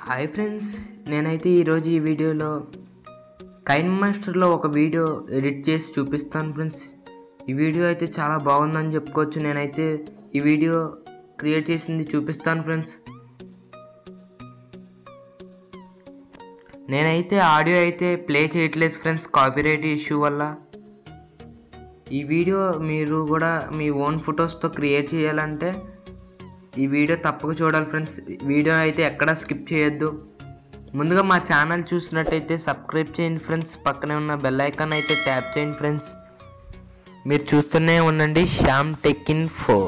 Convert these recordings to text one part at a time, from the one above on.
Hi friends నేనైతే ఈరోజు ఈ వీడియోలో కైన్ మాస్టర్లో ఒక వీడియో ఎడిట్ చేసి చూపిస్తాను ఫ్రెండ్స్ ఈ వీడియో అయితే చాలా బాగుందని చెప్పుకోవచ్చు నేనైతే ఈ వీడియో క్రియేట్ చేసింది చూపిస్తాను ఫ్రెండ్స్ నేనైతే ఆడియో అయితే ప్లే చేయట్లేదు ఫ్రెండ్స్ కాపీరైట్ ఇష్యూ వల్ల ఈ వీడియో మీరు కూడా మీ ఓన్ ఫొటోస్తో క్రియేట్ చేయాలంటే ఈ వీడియో తప్పక చూడాలి ఫ్రెండ్స్ వీడియో అయితే ఎక్కడ స్కిప్ చేయొద్దు ముందుగా మా ఛానల్ చూసినట్టయితే సబ్స్క్రైబ్ చేయండి ఫ్రెండ్స్ పక్కనే ఉన్న బెల్ ఐకాన్ అయితే ట్యాప్ చేయండి ఫ్రెండ్స్ మీరు చూస్తూనే ఉండండి శ్యామ్ టెక్ ఇన్ ఫో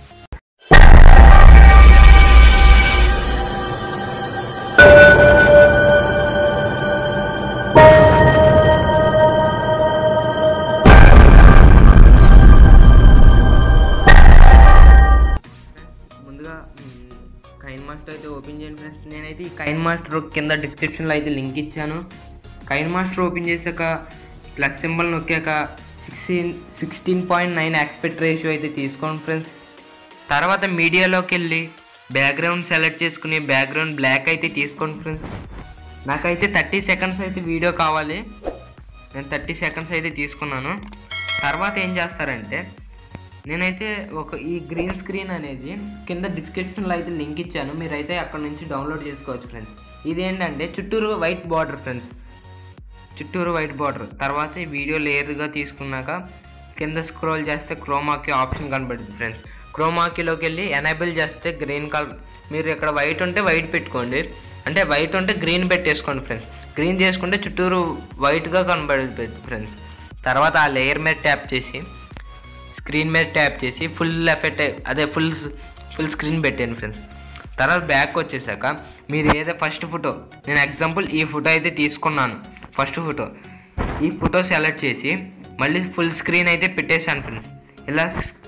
ముందుగా మ్, కైన్ మాస్టర్ అయితే ఓపెన్ చేయండి ఫ్రెండ్స్ నేనైతే ఈ కైన్ మాస్టర్ కింద డిస్క్రిప్షన్లో అయితే లింక్ ఇచ్చాను కైన్ మాస్టర్ ఓపెన్ చేశాక ప్లస్ సింబల్ నొక్కాక sixteen sixteen point nine aspect ratio అయితే తీసుకోండి ఫ్రెండ్స్ తర్వాత మీడియాలోకి వెళ్ళి బ్యాక్గ్రౌండ్ సెలెక్ట్ చేసుకుని బ్యాక్గ్రౌండ్ బ్లాక్ అయితే తీసుకోండి ఫ్రెండ్స్ నాకైతే థర్టీ సెకండ్స్ అయితే వీడియో కావాలి నేను థర్టీ సెకండ్స్ అయితే తీసుకున్నాను తర్వాత ఏం చేస్తారంటే నేనైతే ఒక ఈ గ్రీన్ స్క్రీన్ అనేది కింద డిస్క్రిప్షన్లో అయితే లింక్ ఇచ్చాను మీరైతే అక్కడ నుంచి డౌన్లోడ్ చేసుకోవచ్చు ఫ్రెండ్స్ ఇదేంటంటే చుట్టూరు వైట్ బార్డర్ ఫ్రెండ్స్ చుట్టూరు వైట్ బార్డర్ తర్వాత ఈ వీడియో లేయర్గా తీసుకున్నాక కింద స్క్రోల్ చేస్తే క్రోమాకి ఆప్షన్ కనబడుతుంది ఫ్రెండ్స్ క్రోమాకీలోకి వెళ్ళి ఎనేబుల్ చేస్తే గ్రీన్ కలర్ మీరు ఇక్కడ వైట్ ఉంటే వైట్ పెట్టుకోండి అంటే వైట్ ఉంటే గ్రీన్ పెట్టేసుకోండి ఫ్రెండ్స్ గ్రీన్ చేసుకుంటే చుట్టూరు వైట్గా కనబడుతుంది ఫ్రెండ్స్ తర్వాత ఆ లేయర్ మీద ట్యాప్ చేసి స్క్రీన్ మీద ట్యాప్ చేసి ఫుల్ ఎఫెక్ట్ అదే ఫుల్ ఫుల్ స్క్రీన్ పెట్టాను ఫ్రెండ్స్ తర్వాత బ్యాక్ వచ్చేసాక మీరు ఏదో ఫస్ట్ ఫోటో నేను ఎగ్జాంపుల్ ఈ ఫోటో అయితే తీసుకున్నాను ఫస్ట్ ఫోటో ఈ ఫోటో సెలెక్ట్ చేసి మళ్ళీ ఫుల్ స్క్రీన్ అయితే పెట్టేశాను ఫ్రెండ్స్ ఇలా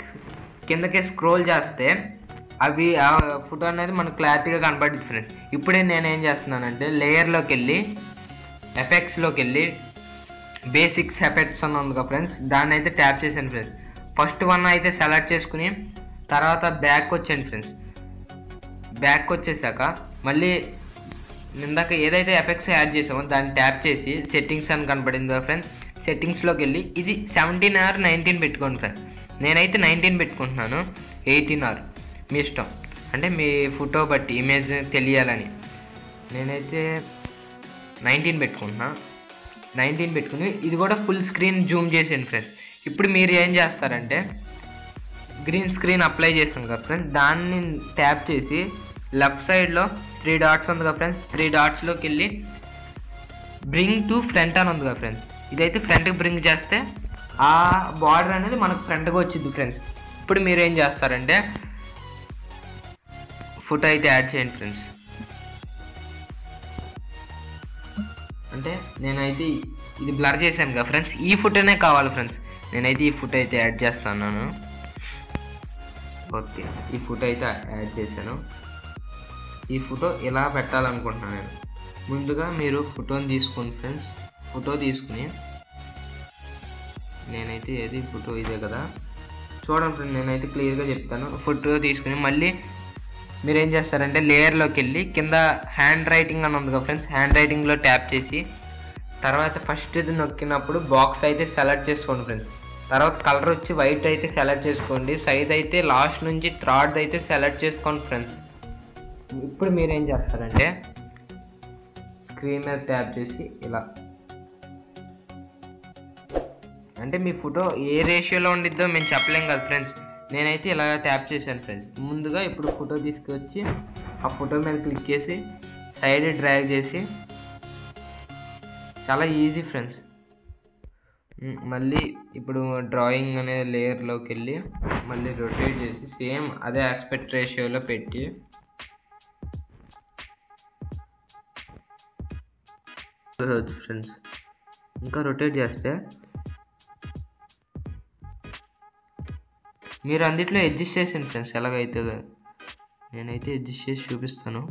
కిందకి స్క్రోల్ చేస్తే అవి ఆ ఫోటో అనేది మనకు క్లారిటీగా కనబడుతుంది ఫ్రెండ్స్ ఇప్పుడే నేను ఏం చేస్తున్నానంటే లేయర్లోకి వెళ్ళి ఎఫెక్ట్స్లోకి వెళ్ళి బేసిక్స్ ఎఫెక్ట్స్ అని ఉంది కదా ఫ్రెండ్స్ దాన్ని అయితే ట్యాప్ చేశాను ఫ్రెండ్స్ ఫస్ట్ వన్ అయితే సెలెక్ట్ చేసుకుని తర్వాత బ్యాక్ వచ్చాను ఫ్రెండ్స్ బ్యాక్ వచ్చేసాక మళ్ళీ ఇందాక ఏదైతే ఎఫెక్ట్స్ యాడ్ చేసామో దాన్ని ట్యాప్ చేసి సెట్టింగ్స్ అని కనపడింది కదా ఫ్రెండ్స్ సెట్టింగ్స్లోకి వెళ్ళి ఇది సెవెంటీన్ ఆర్ నైన్టీన్ పెట్టుకోండి ఫ్రెండ్స్ నేనైతే నైన్టీన్ పెట్టుకుంటున్నాను ఎయిటీన్ ఆర్ మీ ఇష్టం అంటే మీ ఫోటో బట్టి ఇమేజ్ తెలియాలని నేనైతే నైన్టీన్ పెట్టుకుంటున్నా నైన్టీన్ పెట్టుకుని ఇది కూడా ఫుల్ స్క్రీన్ జూమ్ చేసాను ఫ్రెండ్స్ ఇప్పుడు మీరు ఏం చేస్తారంటే గ్రీన్ స్క్రీన్ అప్లై చేసాం కదా ఫ్రెండ్స్ దాన్ని ట్యాప్ చేసి లెఫ్ట్ సైడ్లో త్రీ డాట్స్ ఉంది కదా ఫ్రెండ్స్ త్రీ డాట్స్లోకి వెళ్ళి బ్రింగ్ టు ఫ్రంట్ అని ఉంది కదా ఫ్రెండ్స్ ఇదైతే ఫ్రంట్కి బ్రింగ్ చేస్తే ఆ బార్డర్ అనేది మనకు ఫ్రంట్గా వచ్చింది ఫ్రెండ్స్ ఇప్పుడు మీరు ఏం చేస్తారంటే ఫోటో అయితే యాడ్ చేయండి ఫ్రెండ్స్ అంటే నేనైతే ఇది బ్లర్ చేశాను కదా ఫ్రెండ్స్ ఈ ఫోటోనే కావాలి ఫ్రెండ్స్ నేనైతే ఈ ఫోటో అయితే యాడ్ చేస్తున్నాను ఓకే ఈ ఫోటో అయితే యాడ్ చేశాను ఈ ఫోటో ఇలా పెట్టాలనుకుంటున్నాను నేను ముందుగా మీరు ఫోటోని తీసుకోండి ఫ్రెండ్స్ ఫోటో తీసుకుని నేనైతే ఏది ఫోటో ఇదే కదా చూడండి ఫ్రెండ్ నేనైతే క్లియర్గా చెప్తాను ఫోటో తీసుకుని మళ్ళీ మీరు ఏం చేస్తారంటే లేయర్లోకి వెళ్ళి కింద హ్యాండ్ రైటింగ్ అని ఉంది కదా ఫ్రెండ్స్ హ్యాండ్ రైటింగ్లో ట్యాప్ చేసి తర్వాత ఫస్ట్ ఇది నొక్కినప్పుడు బాక్స్ అయితే సెలెక్ట్ చేసుకోండి ఫ్రెండ్స్ తర్వాత కలర్ వచ్చి వైట్ అయితే సెలెక్ట్ చేసుకోండి సైజ్ అయితే లాస్ట్ నుంచి థర్డ్ అయితే సెలెక్ట్ చేసుకోండి ఫ్రెండ్స్ ఇప్పుడు మీరు ఏం చేస్తారంటే స్క్రీన్ మీద ట్యాప్ చేసి ఇలా అంటే మీ ఫోటో ఏ రేషియోలో ఉండిద్దో మేము చెప్పలేం కదా ఫ్రెండ్స్ నేనైతే ఇలా ట్యాప్ చేశాను ఫ్రెండ్స్ ముందుగా ఇప్పుడు ఫోటో తీసుకొచ్చి ఆ ఫోటో మీద క్లిక్ చేసి సైడ్ డ్రాగ్ చేసి చాలా ఈజీ ఫ్రెండ్స్ మ్, మళ్ళీ ఇప్పుడు డ్రాయింగ్ అనే లేయర్లోకి వెళ్ళి మళ్ళీ రొటేట్ చేసి సేమ్ అదే ఆస్పెక్ట్ రేషియోలో పెట్టి ఫ్రెండ్స్ ఇంకా రొటేట్ చేస్తే మీరు అందుట్లో అడ్జస్ట్ చేసాను ఫ్రెండ్స్ ఎలాగైతే నేనైతే అడ్జస్ట్ చేసి చూపిస్తాను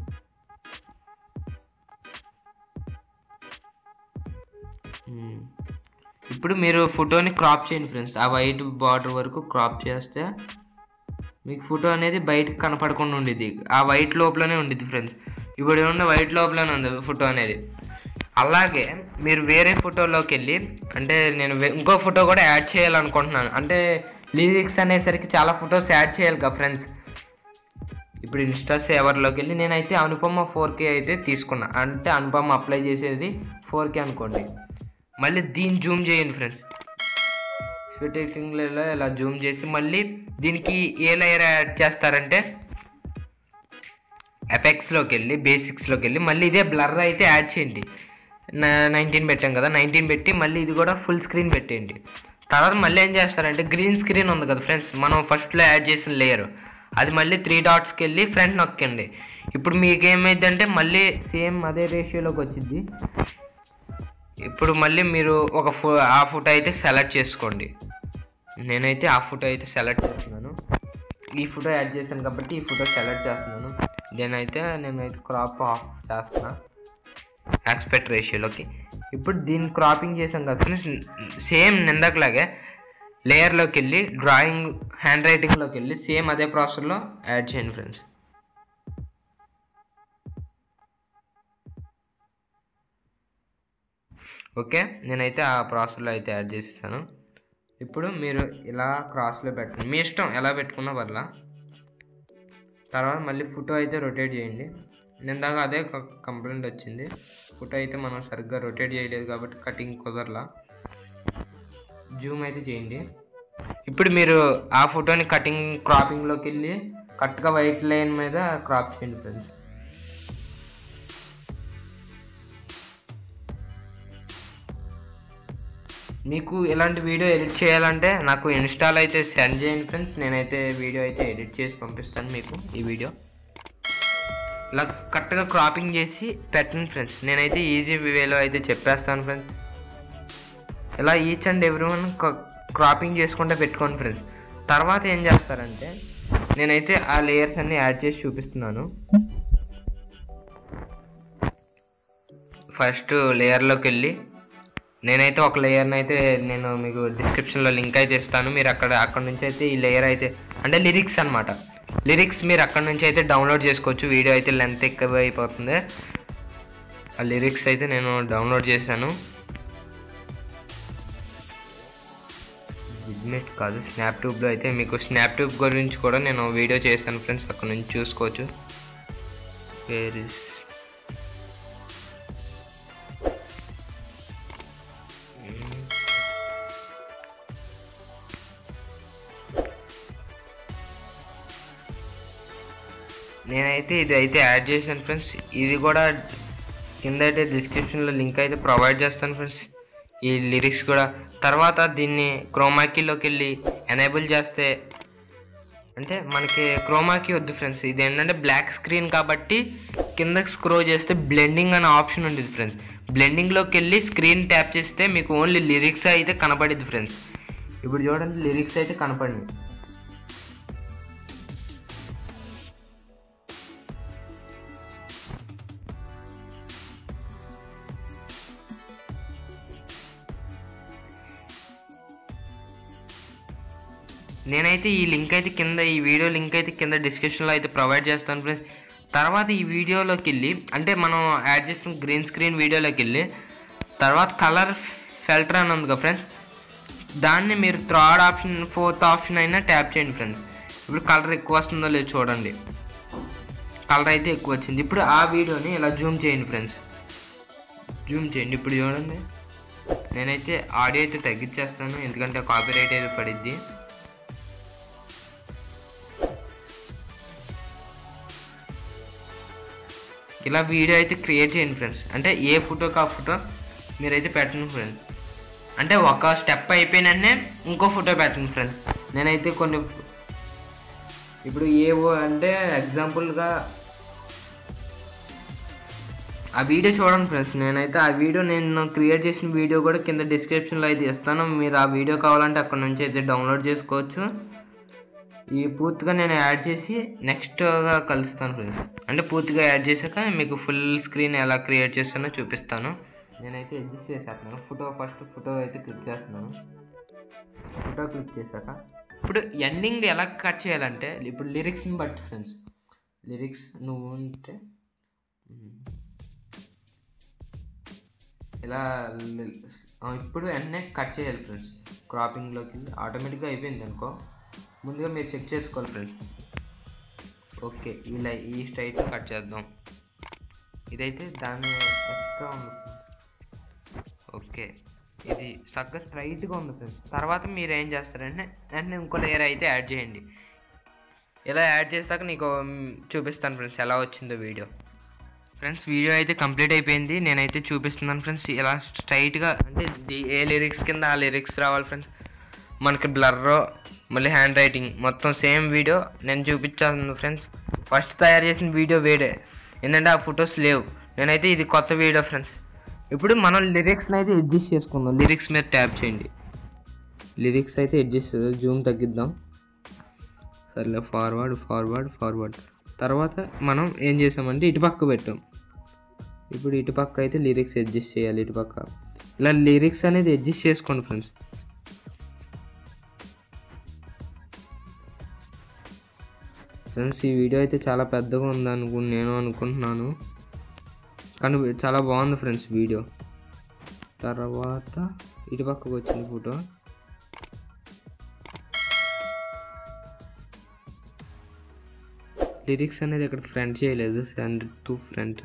మ్మ్. ఇప్పుడు మీరు ఫోటోని క్రాప్ చేయండి ఫ్రెండ్స్ ఆ వైట్ బార్డర్ వరకు క్రాప్ చేస్తే మీకు ఫోటో అనేది బయటకు కనపడకుండా ఉండేది ఆ వైట్ లోపలనే ఉండేది ఫ్రెండ్స్ ఇప్పుడు ఉన్న వైట్ లోపలనే ఉంది ఫోటో అనేది అలాగే మీరు వేరే ఫోటోలోకి వెళ్ళి అంటే నేను వే- ఇంకో ఫోటో కూడా యాడ్ చేయాలనుకుంటున్నాను అంటే లిరిక్స్ అనేసరికి చాలా ఫొటోస్ యాడ్ చేయాలి కదా ఫ్రెండ్స్ ఇప్పుడు ఇన్స్టా సేవర్లోకి వెళ్ళి నేనైతే అనుపమ ఫోర్ కే అయితే తీసుకున్నా అంటే అనుపమ అప్లై చేసేది ఫోర్ కే అనుకోండి మళ్ళీ దీన్ని జూమ్ చేయండి ఫ్రెండ్స్ స్పెటికింగ్లలో ఇలా జూమ్ చేసి మళ్ళీ దీనికి ఏ లేయర్ యాడ్ చేస్తారంటే ఎఫెక్ట్స్లోకి వెళ్ళి బేసిక్స్లోకి వెళ్ళి మళ్ళీ ఇదే బ్లర్ అయితే యాడ్ చేయండి నైన్టీన్ పెట్టాం కదా నైన్టీన్ పెట్టి మళ్ళీ ఇది కూడా ఫుల్ స్క్రీన్ పెట్టేయండి తర్వాత మళ్ళీ ఏం చేస్తారంటే గ్రీన్ స్క్రీన్ ఉంది కదా ఫ్రెండ్స్ మనం ఫస్ట్లో యాడ్ చేసిన లేయర్ అది మళ్ళీ త్రీ డాట్స్కి వెళ్ళి ఫ్రంట్ నొక్కండి ఇప్పుడు మీకు ఏమైందంటే మళ్ళీ సేమ్ అదే రేషియోలోకి వచ్చింది ఇప్పుడు మళ్ళీ మీరు ఒక ఫో ఆ ఫోటో అయితే సెలెక్ట్ చేసుకోండి నేనైతే ఆ ఫోటో అయితే సెలెక్ట్ చేస్తున్నాను ఈ ఫోటో యాడ్ చేశాను కాబట్టి ఈ ఫోటో సెలెక్ట్ చేస్తున్నాను నేనైతే నేనైతే క్రాప్ ఆఫ్ చేస్తున్నా ఎక్స్పెక్ట్ రేషియోలోకి ఇప్పుడు దీన్ని క్రాపింగ్ చేసాం కదా ఫ్రెండ్స్ సేమ్ నిందకలాగే లేయర్లోకి వెళ్ళి డ్రాయింగ్ హ్యాండ్ రైటింగ్లోకి వెళ్ళి సేమ్ అదే ప్రాసెస్లో యాడ్ చేయండి ఫ్రెండ్స్ ఓకే నేనైతే ఆ ప్రాసెస్లో అయితే యాడ్ చేస్తాను ఇప్పుడు మీరు ఇలా క్రాస్లో పెట్టండి మీ ఇష్టం ఎలా పెట్టుకున్నా పర్లా తర్వాత మళ్ళీ ఫోటో అయితే రొటేట్ చేయండి నేను దాకా అదే కంప్లైంట్ వచ్చింది ఫోటో అయితే మనం సరిగ్గా రొటేట్ చేయలేదు కాబట్టి కటింగ్ కుదరలా జూమ్ అయితే చేయండి ఇప్పుడు మీరు ఆ ఫోటోని కటింగ్ క్రాపింగ్లోకి వెళ్ళి కరెక్ట్గా వైట్ లైన్ మీద క్రాప్ చేయండి ఫ్రెండ్స్ మీకు ఇలాంటి వీడియో ఎడిట్ చేయాలంటే నాకు ఇన్స్టాల్ అయితే సెండ్ చేయండి ఫ్రెండ్స్ నేనైతే వీడియో అయితే ఎడిట్ చేసి పంపిస్తాను మీకు ఈ వీడియో ఇలా కరెక్ట్గా క్రాపింగ్ చేసి పెట్టండి ఫ్రెండ్స్ నేనైతే ఈజీ వేలో అయితే చెప్పేస్తాను ఫ్రెండ్స్ ఇలా each and every one cropping చేసుకుంటే పెట్టుకోండి ఫ్రెండ్స్ తర్వాత ఏం చేస్తారంటే నేనైతే ఆ లేయర్స్ అన్ని యాడ్ చేసి చూపిస్తున్నాను ఫస్ట్ లేయర్లోకి వెళ్ళి నేనైతే ఒక లేయర్ని అయితే నేను మీకు డిస్క్రిప్షన్లో లింక్ అయితే ఇస్తాను మీరు అక్కడ అక్కడ నుంచి అయితే ఈ లేయర్ అయితే అంటే లిరిక్స్ అనమాట లిరిక్స్ మీరు అక్కడ నుంచి అయితే డౌన్లోడ్ చేసుకోవచ్చు వీడియో అయితే లెంత్ ఎక్కువ అయిపోతుంది ఆ లిరిక్స్ అయితే నేను డౌన్లోడ్ చేశాను విడ్మెట్ కాదు స్నాప్ ట్యూబ్లో అయితే మీకు స్నాప్ ట్యూబ్ గురించి కూడా నేను వీడియో చేశాను ఫ్రెండ్స్ అక్కడ నుంచి చూసుకోవచ్చు వేరిస్ నేనైతే ఇది అయితే యాడ్ చేశాను ఫ్రెండ్స్ ఇది కూడా కింద అయితే డిస్క్రిప్షన్లో లింక్ అయితే ప్రొవైడ్ చేస్తాను ఫ్రెండ్స్ ఈ లిరిక్స్ కూడా తర్వాత దీన్ని క్రోమాకీలోకి వెళ్ళి ఎనేబుల్ చేస్తే అంటే మనకి క్రోమాకీ వద్దు ఫ్రెండ్స్ ఇది ఏంటంటే బ్లాక్ స్క్రీన్ కాబట్టి కిందకి స్క్రో చేస్తే బ్లెండింగ్ అనే ఆప్షన్ ఉండేది ఫ్రెండ్స్ బ్లెండింగ్లోకి వెళ్ళి స్క్రీన్ ట్యాప్ చేస్తే మీకు ఓన్లీ లిరిక్స్ అయితే కనపడిద్ది ఫ్రెండ్స్ ఇప్పుడు చూడండి లిరిక్స్ అయితే కనపడింది నేనైతే ఈ లింక్ అయితే కింద ఈ వీడియో లింక్ అయితే కింద డిస్క్రిప్షన్లో అయితే ప్రొవైడ్ చేస్తాను ఫ్రెండ్స్ తర్వాత ఈ వీడియోలోకి వెళ్ళి అంటే మనం యాడ్ చేసిన గ్రీన్ స్క్రీన్ వీడియోలోకి వెళ్ళి తర్వాత కలర్ ఫిల్టర్ అని ఉంది కదా ఫ్రెండ్స్ దాన్ని మీరు థర్డ్ ఆప్షన్ ఫోర్త్ ఆప్షన్ అయినా ట్యాప్ చేయండి ఫ్రెండ్స్ ఇప్పుడు కలర్ ఎక్కువ వస్తుందో లేదో చూడండి కలర్ అయితే ఎక్కువ వచ్చింది ఇప్పుడు ఆ వీడియోని ఇలా జూమ్ చేయండి ఫ్రెండ్స్ జూమ్ చేయండి ఇప్పుడు చూడండి నేనైతే ఆడియో అయితే తగ్గించేస్తాను ఎందుకంటే కాపీరైట్ అయితే పడిద్ది ఇలా వీడియో అయితే క్రియేట్ చేయండి ఫ్రెండ్స్ అంటే ఏ ఫోటోకి ఆ ఫోటో మీరైతే పెట్టండి ఫ్రెండ్స్ అంటే ఒక స్టెప్ అయిపోయిననే ఇంకో ఫోటో పెట్టండి ఫ్రెండ్స్ నేనైతే కొన్ని ఫ్- ఇప్పుడు ఏవో అంటే ఎగ్జాంపుల్గా ఆ వీడియో చూడండి ఫ్రెండ్స్ నేనైతే ఆ వీడియో నేను క్రియేట్ చేసిన వీడియో కూడా కింద డిస్క్రిప్షన్లో అయితే ఇస్తాను మీరు ఆ వీడియో కావాలంటే అక్కడ నుంచి అయితే డౌన్లోడ్ చేసుకోవచ్చు ఈ పూర్తిగా నేను యాడ్ చేసి నెక్స్ట్గా కలుస్తాను ఫ్రెండ్స్ అంటే పూర్తిగా యాడ్ చేశాక మీకు ఫుల్ స్క్రీన్ ఎలా క్రియేట్ చేస్తానో చూపిస్తాను నేనైతే అడ్జస్ట్ చేసేస్తున్నాను ఫోటో ఫస్ట్ ఫోటో అయితే క్లిక్ చేస్తున్నాను ఫోటో క్లిక్ చేశాక ఇప్పుడు ఎండింగ్ ఎలా కట్ చేయాలంటే ఇప్పుడు లిరిక్స్ని బట్టి ఫ్రెండ్స్ లిరిక్స్ నువ్వు ఉంటే ఇలా లి- ఆ, ఇప్పుడు వెంటనే కట్ చేయాలి ఫ్రెండ్స్ క్రాపింగ్లోకి వెళ్ళి ఆటోమేటిక్గా అయిపోయింది అనుకో ముందుగా మీరు చెక్ చేసుకోవాలి ఫ్రెండ్స్ ఓకే ఇలా ఈ స్ట్రైట్ కట్ చేద్దాం ఇదైతే దాని ఎక్స్ట్రా ఉంది friends. ఓకే ఇది చక్కగా స్ట్రైట్గా ఉంది ఫ్రెండ్స్ తర్వాత మీరు ఏం చేస్తారంటే వెంటనే ఇంకో లేయర్ అయితే యాడ్ చేయండి ఇలా యాడ్ చేశాక నీకు మ్, చూపిస్తాను ఫ్రెండ్స్ ఎలా వచ్చిందో వీడియో ఫ్రెండ్స్ వీడియో అయితే కంప్లీట్ అయిపోయింది నేనైతే చూపిస్తున్నాను ఫ్రెండ్స్ ఇలా స్ట్రైట్గా అంటే ది- ఏ లిరిక్స్ కింద ఆ లిరిక్స్ రావాలి ఫ్రెండ్స్ మనకి బ్లర్ మళ్ళీ హ్యాండ్ రైటింగ్ మొత్తం సేమ్ వీడియో నేను చూపించాను ఫ్రెండ్స్ ఫస్ట్ తయారు చేసిన వీడియో వేడే ఏంటంటే ఆ ఫొటోస్ లేవు నేనైతే ఇది కొత్త వీడియో ఫ్రెండ్స్ ఇప్పుడు మనం లిరిక్స్ని అయితే అడ్జస్ట్ చేసుకుందాం లిరిక్స్ మీద ట్యాప్ చేయండి లిరిక్స్ అయితే అడ్జస్ట్ జూమ్ తగ్గిద్దాం సర్లే ఫార్వర్డ్ ఫార్వర్డ్ ఫార్వర్డ్ తర్వాత మనం ఏం చేసామంటే ఇటు పక్క పెట్టాం ఇప్పుడు ఇటు పక్క అయితే లిరిక్స్ అడ్జస్ట్ చేయాలి ఇటు పక్క ఇలా లిరిక్స్ అనేది అడ్జస్ట్ చేసుకోండి ఫ్రెండ్స్ ఫ్రెండ్స్ ఈ వీడియో అయితే చాలా పెద్దగా ఉంది అనుకు నేను అనుకుంటున్నాను కానీ చాలా బాగుంది ఫ్రెండ్స్ వీడియో తర్వాత ఇటు పక్కకు వచ్చింది ఫోటో లిరిక్స్ అనేది ఇక్కడ ఫ్రంట్ చేయలేదు సెండ్ టు ఫ్రంట్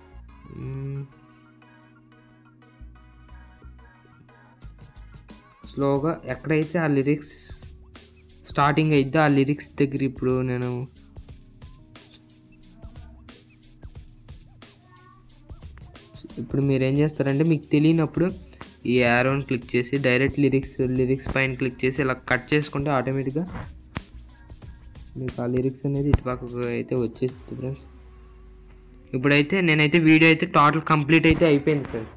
స్లోగా ఎక్కడైతే ఆ లిరిక్స్ స్టార్టింగ్ అయితే ఆ లిరిక్స్ దగ్గర ఇప్పుడు నేను ఇప్పుడు మీరు ఏం చేస్తారంటే మీకు తెలియనప్పుడు ఈ యారోని క్లిక్ చేసి డైరెక్ట్ లిరిక్స్ లిరిక్స్ పైన క్లిక్ చేసి ఇలా కట్ చేసుకుంటే ఆటోమేటిక్గా మీకు ఆ లిరిక్స్ అనేది ఇటు పక్కకు అయితే వచ్చేస్తుంది ఫ్రెండ్స్ ఇప్పుడైతే నేనైతే వీడియో అయితే టోటల్ కంప్లీట్ అయితే అయిపోయింది ఫ్రెండ్స్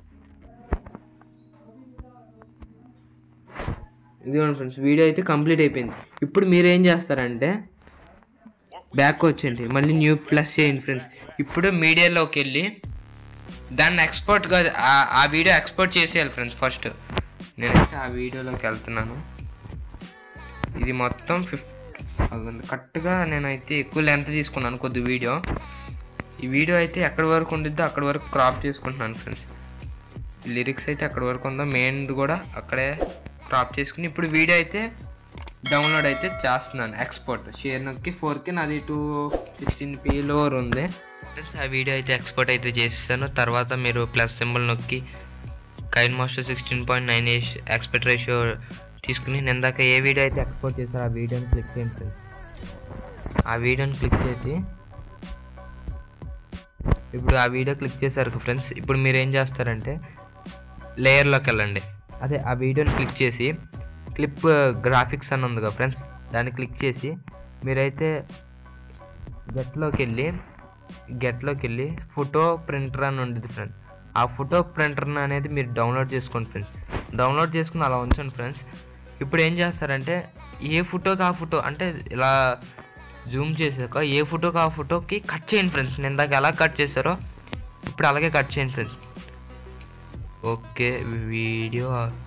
ఇదిగోండి ఫ్రెండ్స్ వీడియో అయితే కంప్లీట్ అయిపోయింది ఇప్పుడు మీరు ఏం చేస్తారంటే బ్యాక్ వచ్చేయండి మళ్ళీ న్యూ ప్లస్ చేయండి ఫ్రెండ్స్ ఇప్పుడు మీడియాలోకి వెళ్ళి దాన్ని ఎక్స్పోర్ట్గా ఆ వీడియో ఎక్స్పోర్ట్ చేసేయాలి ఫ్రెండ్స్ ఫస్ట్ నేనైతే ఆ వీడియోలోకి వెళ్తున్నాను ఇది మొత్తం ఫిఫ్త్ కరెక్ట్గా నేనైతే ఎక్కువ లెంత్ తీసుకున్నాను కొద్ది వీడియో ఈ వీడియో అయితే ఎక్కడి వరకు ఉండిద్దో అక్కడి వరకు క్రాప్ చేసుకుంటున్నాను ఫ్రెండ్స్ లిరిక్స్ అయితే అక్కడి వరకు ఉందో మెయిన్ కూడా అక్కడే క్రాప్ చేసుకుని ఇప్పుడు వీడియో అయితే డౌన్లోడ్ అయితే చేస్తున్నాను ఎక్స్పోర్ట్ షేర్ నొక్కి ఫోర్కి నాది టూ సిక్స్టీన్ పీలో ఉంది ఫ్రెండ్స్ ఆ వీడియో అయితే ఎక్స్పోర్ట్ అయితే చేసేసాను తర్వాత మీరు ప్లస్ సింబల్ నొక్కి KineMaster sixteen point nine aspect ratio తీసుకుని నేను ఇందాక ఏ వీడియో అయితే ఎక్స్పోర్ట్ చేశారో ఆ వీడియోని క్లిక్ చేయండి ఫ్రెండ్స్ ఆ వీడియోని క్లిక్ చేసి ఇప్పుడు ఆ వీడియో క్లిక్ చేశారు ఫ్రెండ్స్ ఇప్పుడు మీరు ఏం చేస్తారంటే లేయర్లోకి వెళ్ళండి అదే ఆ వీడియోని క్లిక్ చేసి క్లిప్ గ్రాఫిక్స్ అని ఉంది కదా ఫ్రెండ్స్ దాన్ని క్లిక్ చేసి మీరైతే గెట్లోకి వెళ్ళి గెట్లోకి వెళ్ళి ఫోటో ప్రింటర్ అని ఉండేది ఫ్రెండ్స్ ఆ ఫోటో ప్రింటర్ అనేది మీరు డౌన్లోడ్ చేసుకోండి ఫ్రెండ్స్ డౌన్లోడ్ చేసుకుని అలా ఉంచండి ఫ్రెండ్స్ ఇప్పుడు ఏం చేస్తారంటే ఏ ఫోటోకి ఆ ఫోటో అంటే ఇలా జూమ్ చేసాక ఏ ఫోటోకి ఆ ఫోటోకి కట్ చేయండి ఫ్రెండ్స్ నేను దాకా ఎలా కట్ చేశారో ఇప్పుడు అలాగే కట్ చేయండి ఫ్రెండ్స్ ఓకే వీడియో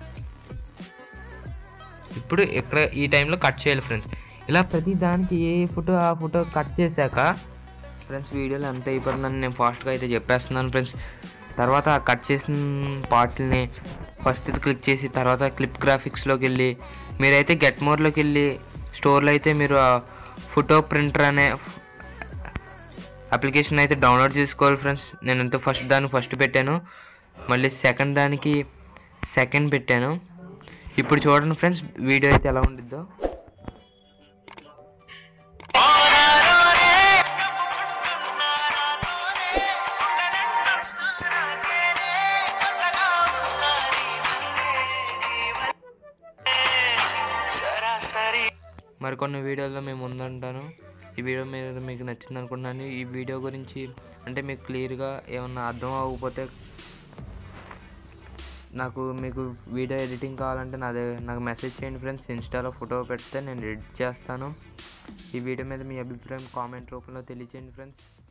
ఇప్పుడు ఇక్కడ ఈ టైంలో కట్ చేయాలి ఫ్రెండ్స్ ఇలా ప్రతి దానికి ఏ ఫోటో ఆ ఫోటో కట్ చేశాక ఫ్రెండ్స్ వీడియోలో ఎంత అయిపోతుందని నేను ఫాస్ట్గా అయితే చెప్పేస్తున్నాను ఫ్రెండ్స్ తర్వాత ఆ కట్ చేసిన పార్ట్ని ఫస్ట్ క్లిక్ చేసి తర్వాత క్లిప్ గ్రాఫిక్స్లోకి వెళ్ళి మీరైతే గెట్ మోర్లోకి వెళ్ళి స్టోర్లో అయితే మీరు ఆ ఫోటో ప్రింటర్ అనే అప్లికేషన్ అయితే డౌన్లోడ్ చేసుకోవాలి ఫ్రెండ్స్ నేను అంతా ఫస్ట్ దాన్ని ఫస్ట్ పెట్టాను మళ్ళీ సెకండ్ దానికి సెకండ్ పెట్టాను ఇప్పుడు చూడండి ఫ్రెండ్స్ వీడియో అయితే ఎలా ఉండిద్దో మరికొన్ని వీడియోల్లో మేము ముందుంటాను ఈ వీడియో మీద మీకు నచ్చింది అనుకుంటున్నాను ఈ వీడియో గురించి అంటే మీకు క్లియర్గా ఏమన్నా అర్థం అవ్వకపోతే నాకు మీకు వీడియో ఎడిటింగ్ కావాలంటే నాదే నాకు మెసేజ్ చేయండి ఫ్రెండ్స్ ఇన్స్టాలో ఫోటో పెడితే నేను ఎడిట్ చేస్తాను ఈ వీడియో మీద మీ అభిప్రాయం కామెంట్ రూపంలో తెలియచేయండి ఫ్రెండ్స్